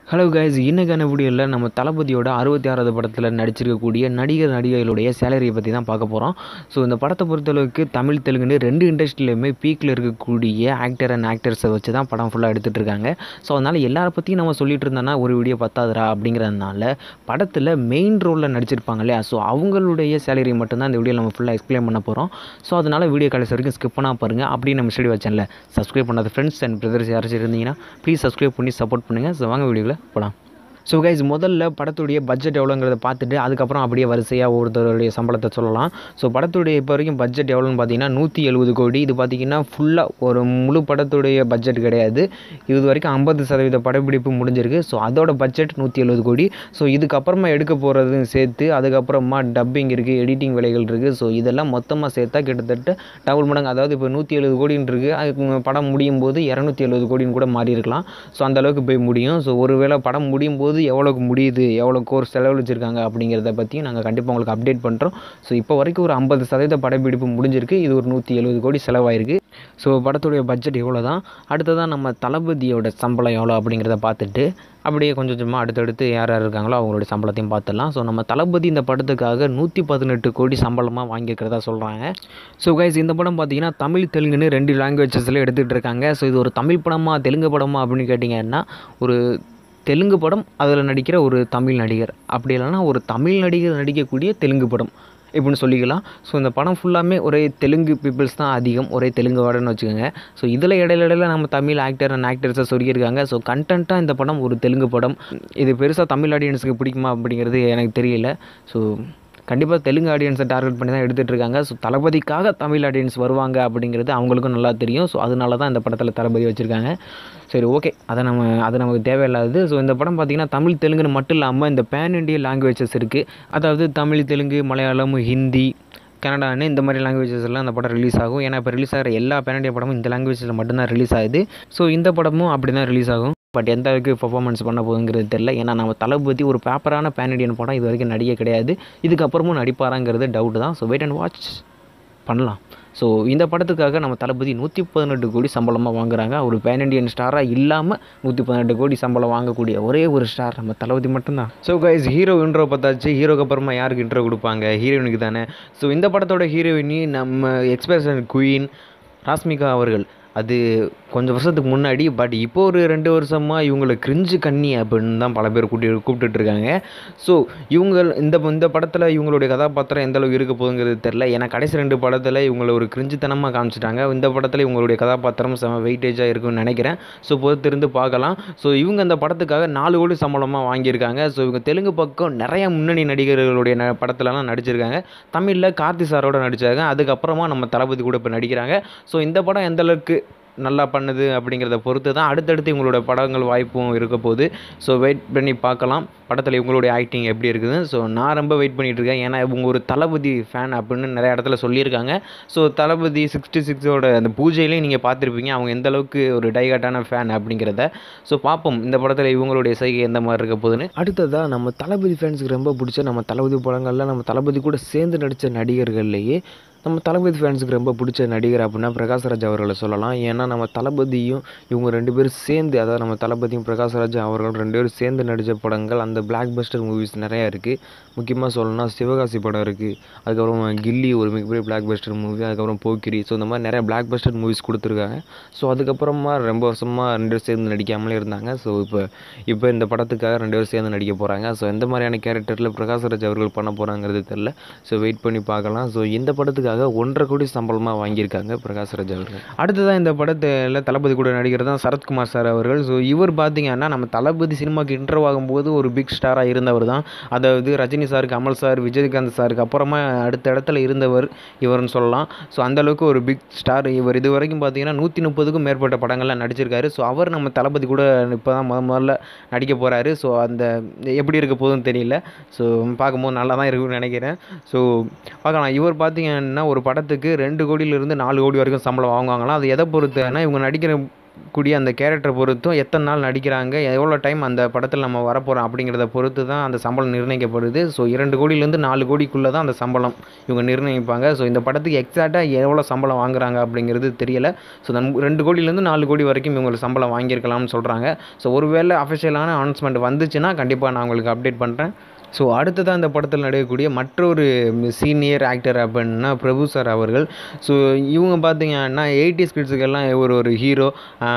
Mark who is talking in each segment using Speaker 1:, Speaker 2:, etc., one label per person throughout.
Speaker 1: hello guys இன்னைக்கான வீடியோவில் நம்ம தளபதியோட அறுபத்தி ஆறாவது படத்தில் நடிச்சிருக்கக்கூடிய நடிகர் நடிகைகளுடைய சேலரியை பற்றி தான் பார்க்க போகிறோம் ஸோ இந்த படத்தை பொறுத்தளவுக்கு தமிழ் தெலுங்குன்னு ரெண்டு இண்டஸ்ட்ரியிலையுமே பீக்கில் இருக்கக்கூடிய ஆக்டர் அண்ட் ஆக்டர்ஸை வச்சு தான் படம் ஃபுல்லாக எடுத்துகிட்டு இருக்காங்க ஸோ அதனால் எல்லாரை பற்றியும் நம்ம சொல்லிட்டு இருந்தோன்னா ஒரு வீடியோ பத்தாதுரா அப்படிங்கிறதுனால படத்தில் மெயின் ரோலில் நடிச்சிருப்பாங்க இல்லையா ஸோ அவங்களுடைய சேலரி மட்டும்தான் இந்த வீடியோ நம்ம ஃபுல்லாக எக்ஸ்பிளைன் பண்ண போகிறோம் ஸோ அதனால் வீடியோ கடைசி வரைக்கும் ஸ்கிப் பண்ணால் பாருங்கள் அப்படி நம்ம ஸ்டடி வச்சேன்ல சப்ஸ்கிரைப் பண்ணாத ஃப்ரெண்ட்ஸ் அண்ட் பிரதர்ஸ் யாராச்சும் இருந்தீங்கன்னா ப்ளீஸ் சப்ஸ்கிரைப் பண்ணி சப்போர்ட் பண்ணுங்கள் ஸோ வாங்க வீடியோவில் போகலாம் ஸோ கைஸ் முதல்ல படத்துடைய பட்ஜெட் எவ்வளோங்கிறத பார்த்துட்டு அதுக்கப்புறம் அப்படியே வரிசையாக ஒருத்தருடைய சம்பளத்தை சொல்லலாம் ஸோ படத்துடைய இப்போ வரைக்கும் பட்ஜெட் எவ்வளோன்னு பார்த்தீங்கன்னா நூற்றி எழுபது கோடி இது பார்த்தீங்கன்னா ஃபுல்லாக ஒரு முழு படத்துடைய பட்ஜெட் கிடையாது இது வரைக்கும் ஐம்பது சதவீத படப்பிடிப்பு முடிஞ்சிருக்கு ஸோ அதோட பட்ஜெட் நூற்றி எழுபது கோடி ஸோ இதுக்கப்புறமா எடுக்க போகிறதும் சேர்த்து அதுக்கப்புறமா டப்பிங் இருக்குது எடிட்டிங் வேலைகள் இருக்குது ஸோ இதெல்லாம் மொத்தமாக சேர்த்தா கிட்டத்தட்ட டபுள் மடங்கு அதாவது இப்போ நூற்றி எழுபது கோடின்னு இருக்குது அதுக்கு படம் முடியும் போது இரநூத்தி எழுபது கோடின்னு கூட மாறி இருக்கலாம் ஸோ அந்த அளவுக்கு போய் முடியும் ஸோ ஒருவேளை படம் முடியும் போது எவ்வளோக்கு முடியுது எவ்வளோ கோர்ஸ் செலவழிச்சிருக்காங்க அப்படிங்கிறத பற்றியும் நாங்கள் கண்டிப்பாக உங்களுக்கு அப்டேட் பண்ணுறோம் ஸோ இப்போ வரைக்கும் ஒரு ஐம்பது சதவீத படப்பிடிப்பு முடிஞ்சிருக்கு இது ஒரு நூற்றி எழுபது கோடி செலவாயிருக்கு ஸோ படத்துடைய பட்ஜெட் இவ்வளோ தான் அடுத்ததான் நம்ம தளபதியோட சம்பளம் எவ்வளோ அப்படிங்கிறத பார்த்துட்டு அப்படியே கொஞ்சம் கொஞ்சமாக அடுத்தடுத்து யார் யார் இருக்காங்களோ அவங்களுடைய சம்பளத்தையும் பார்த்துடலாம் ஸோ நம்ம தளபதி இந்த படத்துக்காக நூற்றி பதினெட்டு கோடி சம்பளமாக வாங்கியிருக்கிறதா சொல்கிறாங்க ஸோ கைஸ் இந்த படம் பார்த்தீங்கன்னா தமிழ் தெலுங்குன்னு ரெண்டு லாங்குவேஜஸில் எடுத்துகிட்டு இருக்காங்க ஸோ இது ஒரு தமிழ் படமா தெலுங்கு படமா அப்படின்னு கேட்டிங்கன்னா ஒரு தெலுங்கு படம் அதில் நடிக்கிற ஒரு தமிழ் நடிகர் அப்படி இல்லைன்னா ஒரு தமிழ் நடிகர் நடிக்கக்கூடிய தெலுங்கு படம் இப்படின்னு சொல்லிக்கலாம் ஸோ இந்த படம் ஃபுல்லாமே ஒரே தெலுங்கு பீப்புள்ஸ் தான் அதிகம் ஒரே தெலுங்கு வாடன்னு வச்சுக்கோங்க ஸோ இதில் இடையில இடையில நம்ம தமிழ் ஆக்டர் அண்ட் ஆக்டர்ஸை சொல்லியிருக்காங்க ஸோ கண்டென்ட்டாக இந்த படம் ஒரு தெலுங்கு படம் இது பெருசாக தமிழ் ஆடியன்ஸுக்கு பிடிக்குமா அப்படிங்கிறது எனக்கு தெரியல ஸோ கண்டிப்பாக தெலுங்கு ஆடியன்ஸை டார்கெட் பண்ணி தான் எடுத்துகிட்டு இருக்காங்க ஸோ தளபதிக்காக தமிழ் ஆடியன்ஸ் வருவாங்க அப்படிங்கிறது அவங்களுக்கும் நல்லா தெரியும் ஸோ அதனால தான் இந்த படத்தில் தளபதி வச்சுருக்காங்க சரி ஓகே அதை நம்ம அது நமக்கு தேவையில்லாதது ஸோ இந்த படம் பார்த்திங்கன்னா தமிழ் தெலுங்குன்னு மட்டும் இல்லாமல் இந்த பேன் இண்டியா லாங்குவேஜஸ் இருக்குது அதாவது தமிழ் தெலுங்கு மலையாளம் ஹிந்தி கன்னடான்னு இந்த மாதிரி லாங்குவேஜஸ் எல்லாம் அந்த படம் ரிலீஸ் ஆகும் ஏன்னா இப்போ ரிலீஸ் ஆகிற எல்லா பேன் இண்டியா படமும் இந்த லாங்குவேஜில் மட்டும்தான் ரிலீஸ் ஆகுது ஸோ இந்த படமும் அப்படி தான் ரிலீஸ் ஆகும் பட் எந்த அளவுக்கு பர்ஃபார்மன்ஸ் பண்ண போகுங்கிறது தெரில ஏன்னா நம்ம தளபதி ஒரு பேப்பரான பேன் இண்டியன் படம் இது வரைக்கும் நடிக்க கிடையாது இதுக்கப்புறமும் நடிப்பாராங்கிறது டவுட் தான் ஸோ வெயிட் அண்ட் வாட்ச் பண்ணலாம் ஸோ இந்த படத்துக்காக நம்ம தளபதி நூற்றி பதினெட்டு கோடி சம்பளமாக வாங்குறாங்க ஒரு பேன் இண்டியன் ஸ்டாராக இல்லாமல் நூற்றி பதினெட்டு கோடி சம்பளம் வாங்கக்கூடிய ஒரே ஒரு ஸ்டார் நம்ம தளபதி மட்டும்தான் ஸோ கைஸ் ஹீரோ இன்ட்ரோ பார்த்தாச்சு ஹீரோக்கு அப்புறமா யாருக்கு இன்ட்ரோ கொடுப்பாங்க ஹீரோயினுக்கு தானே ஸோ இந்த படத்தோட ஹீரோயினி நம்ம எக்ஸ்பிரஷன் குயின் ராஸ்மிகா அவர்கள் அது கொஞ்சம் வருஷத்துக்கு முன்னாடி பட் இப்போ ஒரு ரெண்டு வருஷமாக இவங்களை கிரிஞ்சு கண்ணி அப்படின்னு தான் பல பேர் கூட்டி கூப்பிட்டுட்டு இருக்காங்க ஸோ இவங்க இந்த இந்த படத்தில் இவங்களுடைய கதாபாத்திரம் எந்த அளவுக்கு இருக்க போகுங்கிறது தெரில ஏன்னா கடைசி ரெண்டு படத்தில் இவங்களை ஒரு கிரிஞ்சுத்தனமாக காமிச்சிட்டாங்க இந்த படத்தில் இவங்களுடைய கதாபாத்திரம் செம வெயிட்டேஜாக இருக்கும்னு நினைக்கிறேன் ஸோ பொறுத்திருந்து பார்க்கலாம் ஸோ இவங்க அந்த படத்துக்காக நாலு கோடி சம்பளமாக வாங்கியிருக்காங்க ஸோ இவங்க தெலுங்கு பக்கம் நிறைய முன்னணி நடிகர்களுடைய ந படத்துலலாம் நடிச்சிருக்காங்க தமிழில் கார்த்தி சாரோட நடித்தாங்க அதுக்கப்புறமா நம்ம தளபதி கூட இப்போ நடிக்கிறாங்க ஸோ இந்த படம் எந்த அளவுக்கு நல்லா பண்ணுது அப்படிங்கிறத பொறுத்து தான் அடுத்தடுத்து இவங்களோட படங்கள் வாய்ப்பும் இருக்க போகுது ஸோ வெயிட் பண்ணி பார்க்கலாம் படத்தில் இவங்களுடைய ஆக்டிங் எப்படி இருக்குது ஸோ நான் ரொம்ப வெயிட் பண்ணிகிட்டு இருக்கேன் ஏன்னா இவங்க ஒரு தளபதி ஃபேன் அப்படின்னு நிறைய இடத்துல சொல்லியிருக்காங்க ஸோ தளபதி சிக்ஸ்டி சிக்ஸோட அந்த பூஜையிலையும் நீங்கள் பார்த்துருப்பீங்க அவங்க எந்த அளவுக்கு ஒரு டைகாட்டான ஃபேன் அப்படிங்கிறத ஸோ பார்ப்போம் இந்த படத்தில் இவங்களுடைய செய்கை எந்த மாதிரி இருக்க போகுதுன்னு அடுத்ததாக நம்ம தளபதி ஃபேன்ஸுக்கு ரொம்ப பிடிச்ச நம்ம தளபதி படங்களில் நம்ம தளபதி கூட சேர்ந்து நடித்த நடிகர்கள்லேயே நம்ம தளபதி ஃபேன்ஸுக்கு ரொம்ப பிடிச்ச நடிகர் அப்படின்னா பிரகாஷ்ராஜ் அவர்களை சொல்லலாம் ஏன்னா நம்ம தளபதியும் இவங்க ரெண்டு பேரும் சேர்ந்து அதாவது நம்ம தளபதியும் பிரகாஷ்ராஜ் அவர்கள் ரெண்டு பேரும் சேர்ந்து நடித்த படங்கள் அந்த பிளாக் பஸ்டர் மூவிஸ் நிறையா இருக்குது முக்கியமாக சொல்லணும்னா சிவகாசி படம் இருக்குது அதுக்கப்புறம் கில்லி ஒரு மிகப்பெரிய பிளாக் பஸ்டர் மூவி அதுக்கப்புறம் போக்கிரி ஸோ இந்த மாதிரி நிறைய பிளாக் பஸ்டர் மூவிஸ் கொடுத்துருக்காங்க ஸோ அதுக்கப்புறமா ரொம்ப வருஷமாக ரெண்டு பேரும் சேர்ந்து நடிக்காமலே இருந்தாங்க ஸோ இப்போ இப்போ இந்த படத்துக்காக ரெண்டு பேரும் சேர்ந்து நடிக்க போகிறாங்க ஸோ எந்த மாதிரியான கேரக்டரில் பிரகாஷ்ராஜ் அவர்கள் பண்ண போகிறாங்கிறது தெரில ஸோ வெயிட் பண்ணி பார்க்கலாம் ஸோ இந்த படத்துக்காக படத்துக்காக ஒன்றரை கோடி சம்பளமாக வாங்கியிருக்காங்க பிரகாஷ்ராஜ் அவர்கள் அடுத்ததான் இந்த படத்தில் தளபதி கூட நடிகர் தான் சரத்குமார் சார் அவர்கள் ஸோ இவர் பார்த்தீங்கன்னா நம்ம தளபதி சினிமாவுக்கு இன்டர்வ் ஆகும்போது ஒரு பிக் ஸ்டாராக இருந்தவர் தான் அதாவது ரஜினி சார் கமல் சார் விஜயகாந்த் சாருக்கு அப்புறமா அடுத்த இடத்துல இருந்தவர் இவர்னு சொல்லலாம் ஸோ அந்தளவுக்கு ஒரு பிக் ஸ்டார் இவர் இது வரைக்கும் பார்த்தீங்கன்னா நூற்றி முப்பதுக்கும் மேற்பட்ட படங்கள்லாம் நடிச்சிருக்காரு ஸோ அவர் நம்ம தளபதி கூட இப்போ தான் முத முதல்ல நடிக்க போகிறாரு ஸோ அந்த எப்படி இருக்க போகுதுன்னு தெரியல ஸோ பார்க்கும்போது நல்லா தான் இருக்குன்னு நினைக்கிறேன் ஸோ பார்க்கலாம் இவர் பார்த்தீங்கன்னா ஒரு படத்துக்கு ரெண்டு கோடியிலிருந்து நாலு கோடி வரைக்கும் சம்பளம் வாங்குவாங்களாம் அது எதை பொறுத்துனா இவங்க நடிக்கிற கூடிய அந்த கேரக்டரை பொறுத்தும் எத்தனை நாள் நடிக்கிறாங்க எவ்வளோ டைம் அந்த படத்தில் நம்ம வரப்போகிறோம் அப்படிங்கிறத பொறுத்து தான் அந்த சம்பளம் நிர்ணயிக்கப்படுது ஸோ இரண்டு கோடியிலேருந்து நாலு கோடிக்குள்ளே தான் அந்த சம்பளம் இவங்க நிர்ணயிப்பாங்க ஸோ இந்த படத்துக்கு எக்ஸாக்டாக எவ்வளோ சம்பளம் வாங்குறாங்க அப்படிங்கிறது தெரியல ஸோ ரெண்டு கோடியிலேருந்து நாலு கோடி வரைக்கும் இவங்களுக்கு சம்பளம் வாங்கியிருக்கலாம்னு சொல்கிறாங்க ஸோ ஒருவேளை அஃபிஷியலான அனௌன்ஸ்மெண்ட் வந்துச்சுன்னா கண்டிப்பாக நான் உங்களுக்கு அப்டேட் பண்ணுறேன் ஸோ அடுத்ததாக இந்த படத்தில் நடிக்கக்கூடிய மற்றொரு சீனியர் ஆக்டர் அப்படின்னா பிரபு சார் அவர்கள் ஸோ இவங்க பார்த்தீங்கன்னா எயிட்டிஸ் கிட்ஸுக்கெல்லாம் ஒரு ஒரு ஹீரோ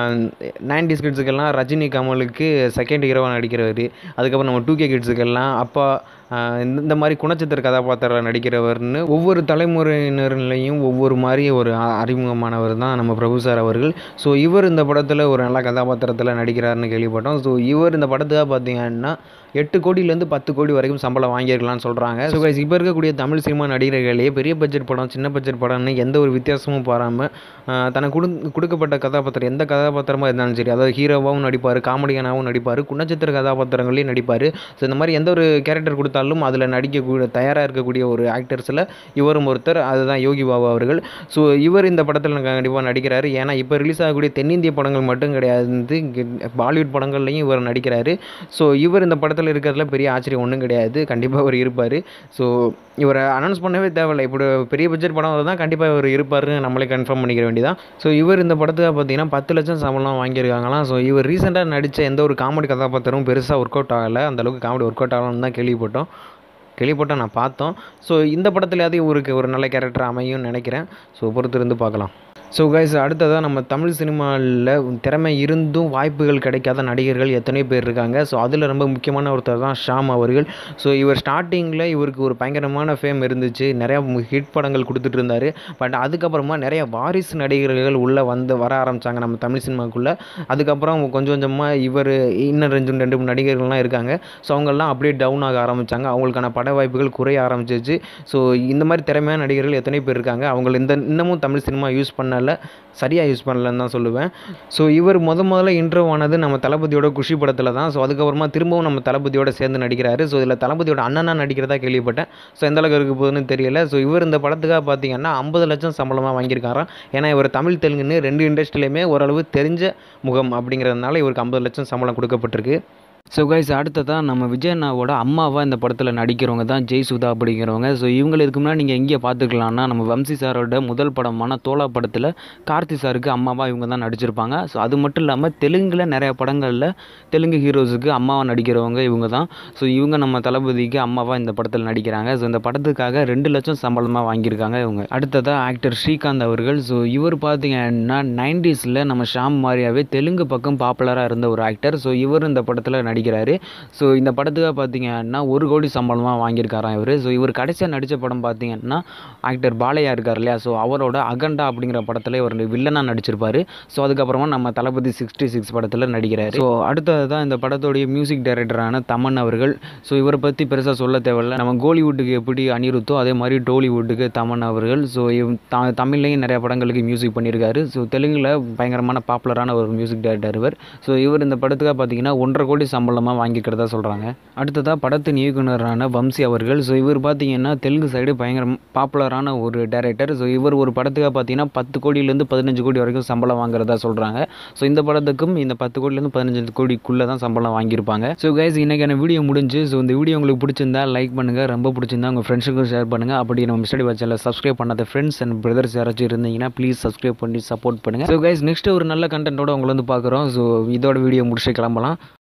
Speaker 1: நைன்டிஸ் கிட்ஸுக்கெல்லாம் ரஜினி கமலுக்கு செகண்ட் ஹீரோவாக நடிக்கிறவர் அதுக்கப்புறம் நம்ம டூ கே கிட்ஸுக்கெல்லாம் அப்பா ஆஹ் இந்த இந்த மாதிரி குணச்சித்திர கதாபாத்திரம் நடிக்கிறவர்னு ஒவ்வொரு தலைமுறையினர்லையும் ஒவ்வொரு மாதிரி ஒரு அ- அறிமுகமானவர் தான் நம்ம பிரபு சார் அவர்கள் ஸோ இவர் இந்த படத்தில் ஒரு நல்ல கதாபாத்திரத்தில் நடிக்கிறாருன்னு கேள்விப்பட்டோம் ஸோ இவர் இந்த படத்துக்காக பார்த்தீங்கன்னா எட்டு கோடியிலேருந்து பத்து கோடி வரைக்கும் சம்பளம் வாங்கியிருக்கலாம்னு சொல்கிறாங்க ஸோ guys இப்போ இருக்கக்கூடிய தமிழ் சினிமா நடிகர்களே பெரிய பட்ஜெட் படம் சின்ன பட்ஜெட் படம்னு எந்த ஒரு வித்தியாசமும் பாராமல் தனக்கு கொடு கொடுக்கப்பட்ட கதாபாத்திரம் எந்த கதாபாத்திரமாக இருந்தாலும் சரி அதாவது ஹீரோவாகவும் நடிப்பார் காமெடியனாகவும் நடிப்பார் குணச்சித்திர கதாபாத்திரங்களையும் நடிப்பார் ஸோ இந்த மாதிரி எந்த ஒரு கேரக்டர் கொடுத்தாலும் அதில் நடிக்கக்கூடிய தயாராக இருக்கக்கூடிய ஒரு ஆக்டர்ஸில் இவரும் ஒருத்தர் அதுதான் யோகி பாபா அவர்கள் ஸோ இவர் இந்த படத்தில் கண்டிப்பாக நடிக்கிறாரு ஏன்னா இப்போ ரிலீஸ் ஆகக்கூடிய தென்னிந்திய படங்கள் மட்டும் கிடையாது இங்க பாலிவுட் படங்கள்லையும் இவர் நடிக்கிறாரு ஸோ இவர் இந்த படத்தில் இருக்கிறதுல பெரிய ஆச்சரியம் ஒன்றும் கிடையாது கண்டிப்பாக அவர் இருப்பார் ஸோ இவரை அனௌன்ஸ் பண்ணவே தேவையில்லை இப்படி பெரிய பட்ஜெட் படம் தான் கண்டிப்பாக இவர் இருப்பாருன்னு நம்மளே கன்ஃபார்ம் பண்ணிக்கிற வேண்டியதான் ஸோ இவர் இந்த படத்துக்கு பார்த்தீங்கன்னா பத்து லட்சம் சம்பளம் வாங்கியிருக்காங்களாம் ஸோ இவர் ரீசெண்டாக நடித்த எந்த ஒரு காமெடி கதாபாத்திரமும் பெருசாக ஒர்க் அவுட் ஆகலை அந்தளவுக்கு காமெடி ஒர்க் அவுட் ஆகலன்னு தான் கேள்விப்பட்டோம் கேள்விப்பட்டோம் நான் பார்த்தோம் ஸோ இந்த படத்துலையாவது இவருக்கு ஒரு நல்ல கேரக்டர் அமையும்னு நினைக்கிறேன் ஸோ பொறுத்திருந்து பார்க்கலாம் ஸோ கைஸ் அடுத்ததாக நம்ம தமிழ் சினிமாவில் திறமை இருந்தும் வாய்ப்புகள் கிடைக்காத நடிகர்கள் எத்தனையோ பேர் இருக்காங்க ஸோ அதில் ரொம்ப முக்கியமான ஒருத்தர் தான் ஷாம் அவர்கள் ஸோ இவர் ஸ்டார்டிங்கில் இவருக்கு ஒரு பயங்கரமான ஃபேம் இருந்துச்சு நிறையா ஹிட் படங்கள் கொடுத்துட்டு இருந்தார் பட் அதுக்கப்புறமா நிறைய வாரிசு நடிகர்கள் உள்ளே வந்து வர ஆரம்பித்தாங்க நம்ம தமிழ் சினிமாக்குள்ளே அதுக்கப்புறம் கொஞ்சம் கொஞ்சமாக இவர் இன்னும் ரெண்டு ரெண்டு மூணு நடிகர்கள்லாம் இருக்காங்க ஸோ அவங்கெல்லாம் அப்படியே டவுன் ஆக ஆரம்பித்தாங்க அவங்களுக்கான பட வாய்ப்புகள் குறைய ஆரம்பிச்சிச்சு ஸோ இந்த மாதிரி திறமையான நடிகர்கள் எத்தனை பேர் இருக்காங்க அவங்க இந்த இன்னமும் தமிழ் சினிமா யூஸ் பண்ணல சரியாக யூஸ் பண்ணலன்னு தான் சொல்லுவேன் ஸோ இவர் முத முதல்ல இன்ட்ரோ ஆனது நம்ம தளபதியோட குஷி படத்தில் தான் ஸோ அதுக்கப்புறமா திரும்பவும் நம்ம தளபதியோட சேர்ந்து நடிக்கிறாரு ஸோ இதில் தளபதியோட அண்ணனா நடிக்கிறதா கேள்விப்பட்டேன் ஸோ எந்த அளவுக்கு இருக்க போகுதுன்னு தெரியல ஸோ இவர் இந்த படத்துக்காக பார்த்தீங்கன்னா ஐம்பது லட்சம் சம்பளமாக வாங்கியிருக்காராம் ஏன்னா இவர் தமிழ் தெலுங்குன்னு ரெண்டு இண்டஸ்ட்ரியிலையுமே ஓரளவு தெரிஞ்ச முகம் அப்படிங்கிறதுனால இவருக்கு ஐம்பது லட்சம் சம்பளம் கொடுக்கப்பட்டிருக்கு ஸோ கைஸ் அடுத்ததாக நம்ம விஜய் அண்ணாவோட அம்மாவாக இந்த படத்தில் நடிக்கிறவங்க தான் ஜெய் சுதா அப்படிங்கிறவங்க ஸோ இவங்களை இதுக்கு முன்னாடி நீங்கள் எங்கே பார்த்துக்கலாம்னா நம்ம வம்சி சாரோட முதல் படமான தோலா படத்தில் கார்த்தி சாருக்கு அம்மாவாக இவங்க தான் நடிச்சிருப்பாங்க ஸோ அது மட்டும் இல்லாமல் தெலுங்கில் நிறைய படங்களில் தெலுங்கு ஹீரோஸுக்கு அம்மாவாக நடிக்கிறவங்க இவங்க தான் ஸோ இவங்க நம்ம தளபதிக்கு அம்மாவாக இந்த படத்தில் நடிக்கிறாங்க ஸோ இந்த படத்துக்காக ரெண்டு லட்சம் சம்பளமாக வாங்கியிருக்காங்க இவங்க அடுத்ததாக ஆக்டர் ஸ்ரீகாந்த் அவர்கள் ஸோ இவர் பார்த்தீங்கன்னா நைன்டிஸில் நம்ம ஷாம் மாதிரியாவே தெலுங்கு பக்கம் பாப்புலராக இருந்த ஒரு ஆக்டர் ஸோ இவர் இந்த படத்தில் நடிக்கிறாரு ஸோ இந்த படத்துக்காக பார்த்தீங்கன்னா ஒரு கோடி சம்பளமாக வாங்கியிருக்காராம் இவர் ஸோ இவர் கடைசியாக நடித்த படம் பார்த்தீங்கன்னா ஆக்டர் பாலையா இருக்கார் இல்லையா ஸோ அவரோட அகண்டா அப்படிங்கிற படத்தில் இவர் வில்லனாக நடிச்சிருப்பார் ஸோ அதுக்கப்புறமா நம்ம தளபதி சிக்ஸ்டி சிக்ஸ் படத்தில் நடிக்கிறார் ஸோ அடுத்தது தான் இந்த படத்தோடைய மியூசிக் டைரக்டரான தமன் அவர்கள் ஸோ இவரை பற்றி பெருசாக சொல்ல தேவையில்ல நம்ம கோலிவுட்டுக்கு எப்படி அனிருத்தோ அதே மாதிரி டோலிவுட்டுக்கு தமன் அவர்கள் ஸோ த தமிழ்லையும் நிறைய படங்களுக்கு மியூசிக் பண்ணியிருக்காரு ஸோ தெலுங்கில் பயங்கரமான பாப்புலரான ஒரு மியூசிக் டைரக்டர் இவர் ஸோ இவர் இந்த படத்துக்காக பார்த்தீங்கன்னா ஒன்றரை கோடி சம்பளமாக வாங்கிக்கிறதா சொல்கிறாங்க அடுத்ததாக படத்தின் இயக்குனரான வம்சி அவர்கள் ஸோ இவர் பார்த்தீங்கன்னா தெலுங்கு சைடு பயங்கர பாப்புலரான ஒரு டைரக்டர் ஸோ இவர் ஒரு படத்துக்காக பார்த்தீங்கன்னா பத்து கோடியிலேருந்து பதினஞ்சு கோடி வரைக்கும் சம்பளம் வாங்குறதா சொல்கிறாங்க ஸோ இந்த படத்துக்கும் இந்த பத்து கோடியிலேருந்து பதினஞ்சு கோடிக்குள்ளே தான் சம்பளம் வாங்கியிருப்பாங்க ஸோ கைஸ் இன்றைக்கான வீடியோ முடிஞ்சு ஸோ இந்த வீடியோ உங்களுக்கு பிடிச்சிருந்தா லைக் பண்ணுங்கள் ரொம்ப பிடிச்சிருந்தா உங்கள் ஃப்ரெண்ட்ஸுக்கும் ஷேர் பண்ணுங்கள் அப்படி நம்ம மிஸ்டடி சேனலை சப்ஸ்கிரைப் பண்ணாத ஃப்ரெண்ட்ஸ் அண்ட் பிரதர்ஸ் யாராச்சும் இருந்தீங்கன்னா ப்ளீஸ் சப்ஸ்கிரைப் பண்ணி சப்போர்ட் பண்ணுங்கள் ஸோ கைஸ் நெக்ஸ்ட் ஒரு நல்ல கண்டென்ட்டோட உங்களை வந்து பார்க்குறோம் ஸோ இதோட வீடியோ முடிச்சு கிளம்பலாம்